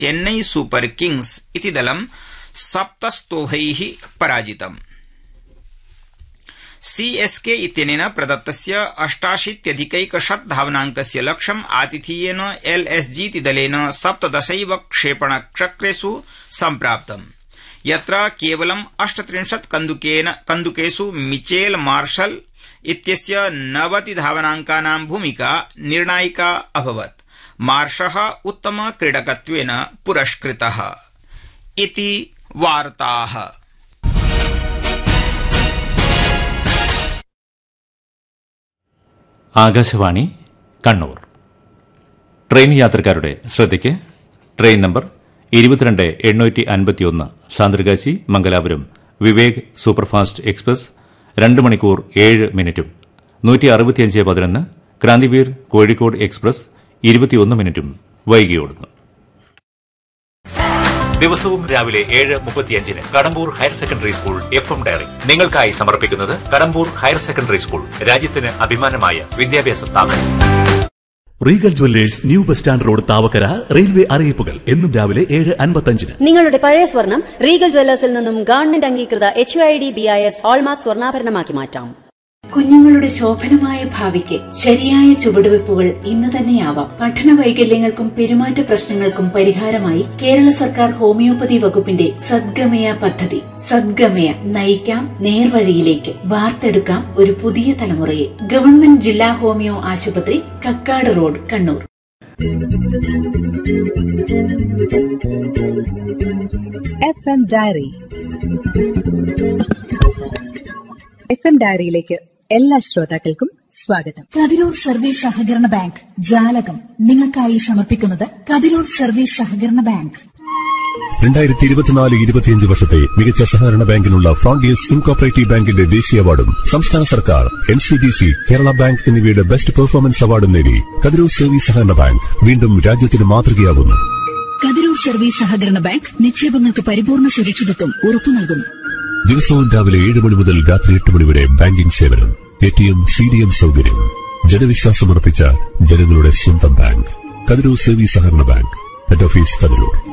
Chennai super Kings इति दलं सप्तस्तोभैः पराजितम् CSK इत्यनेन प्रदत्तस्य अष्टाशीत्यधिकैकशत धावनाङ्कस्य लक्ष्यम् आतिथेयेन एलएसजी इति दलेन सप्तदशैव क्षेपणचक्रेषु सम्प्राप्तम् यत्र केवलम् अष्टत्रिंशत् कन्दुकेषु मिचेल मार्शल इत्यस्य नवति धावनाङ्कानां भूमिका निर्णायिका अभवत् मार्श उत्तम क्रीडकत्वेन पुरस्कृत इति वार्ताः ആകാശവാണി കണ്ണൂർ ട്രെയിൻ യാത്രക്കാരുടെ ശ്രദ്ധയ്ക്ക് ട്രെയിൻ നമ്പർ ഇരുപത്തിരണ്ട് എണ്ണൂറ്റി അൻപത്തിയൊന്ന് സാന്ദ്രകാശി മംഗലാപുരം വിവേക് സൂപ്പർഫാസ്റ്റ് എക്സ്പ്രസ് രണ്ട് മണിക്കൂർ ഏഴ് മിനിറ്റും നൂറ്റി അറുപത്തിയഞ്ച് പതിനൊന്ന് ക്രാന്തിവീർ കോഴിക്കോട് എക്സ്പ്രസ് ഇരുപത്തിയൊന്ന് മിനിറ്റും വൈകിയോടുന്നു ദിവസവും രാവിലെ ഏഴ് മുപ്പത്തിയഞ്ചിന് Kadambur higher secondary school F M diary നിങ്ങൾക്കായി സമർപ്പിക്കുന്നത് കടമ്പൂർ ഹയർ സെക്കൻഡറി സ്കൂൾ രാജ്യത്തിന് അഭിമാനമായ വിദ്യാഭ്യാസ സ്ഥാപനം Regal jewellers new bus stand road Thavakkara railway അറിയിപ്പുകൾ എന്നും രാവിലെ ഏഴ് അൻപത്തഞ്ചിന് നിങ്ങളുടെ പഴയ സ്വർണം റീഗൽ ജ്വല്ലേഴ്സിൽ നിന്നും ഗവൺമെന്റ് അംഗീകൃത H I D B I S hallmark സ്വർണ്ണാഭരണമാക്കി മാറ്റാം കുഞ്ഞുങ്ങളുടെ ശോഭനമായ ഭാവിക്ക് ശരിയായ ചുവടുവെപ്പുകൾ ഇന്ന് തന്നെയാവാം പഠന വൈകല്യങ്ങൾക്കും പെരുമാറ്റ പ്രശ്നങ്ങൾക്കും പരിഹാരമായി കേരള സർക്കാർ ഹോമിയോപ്പതി വകുപ്പിന്റെ സദ്ഗമയ പദ്ധതി സദ്ഗമയ നയിക്കാം നേർവഴിയിലേക്ക് വാർത്തെടുക്കാം ഒരു പുതിയ തലമുറയെ ഗവൺമെന്റ് ജില്ലാ ഹോമിയോ ആശുപത്രി Kakkad road Kannur F M diary F M ഡയറിയിലേക്ക് എല്ലാ ശ്രോതാക്കൾക്കും സ്വാഗതം കതിരൂർ സർവീസ് സഹകരണ ബാങ്ക് ജാലകം നിങ്ങൾക്കായി സമർപ്പിക്കുന്നത് കതിരൂർ സർവീസ് സഹകരണ ബാങ്ക് രണ്ടായിരത്തി ഇരുപത്തിനാല് ഇരുപത്തിയഞ്ച് വർഷത്തെ മികച്ച സഹകരണ ബാങ്കിനുള്ള ഫ്രോണ്ടിയസ് ഇൻകോപ്പറേറ്റീവ് ബാങ്കിന്റെ ദേശീയ അവാർഡും സംസ്ഥാന സർക്കാർ N C D C Kerala bank എന്നിവയുടെ ബെസ്റ്റ് പെർഫോമൻസ് അവാർഡും നേടി കതിരൂർ സർവീസ് സഹകരണ ബാങ്ക് വീണ്ടും രാജ്യത്തിന് മാതൃകയാവുന്നു കതിരൂർ സർവീസ് സഹകരണ ബാങ്ക് നിക്ഷേപങ്ങൾക്ക് പരിപൂർണ സുരക്ഷിതത്വം ഉറപ്പു നൽകുന്നു ദിവസവും രാവിലെ ഏഴ് മണി മുതൽ രാത്രി എട്ട് മണി വരെ ബാങ്കിംഗ് സേവനം A T M C D M സൗകര്യം ജനവിശ്വാസമർപ്പിച്ച ജനങ്ങളുടെ സ്വന്തം ബാങ്ക് കതിരൂർ സർവീസ് സഹകരണ ബാങ്ക് ഹെഡ് ഓഫീസ് കതിരൂർ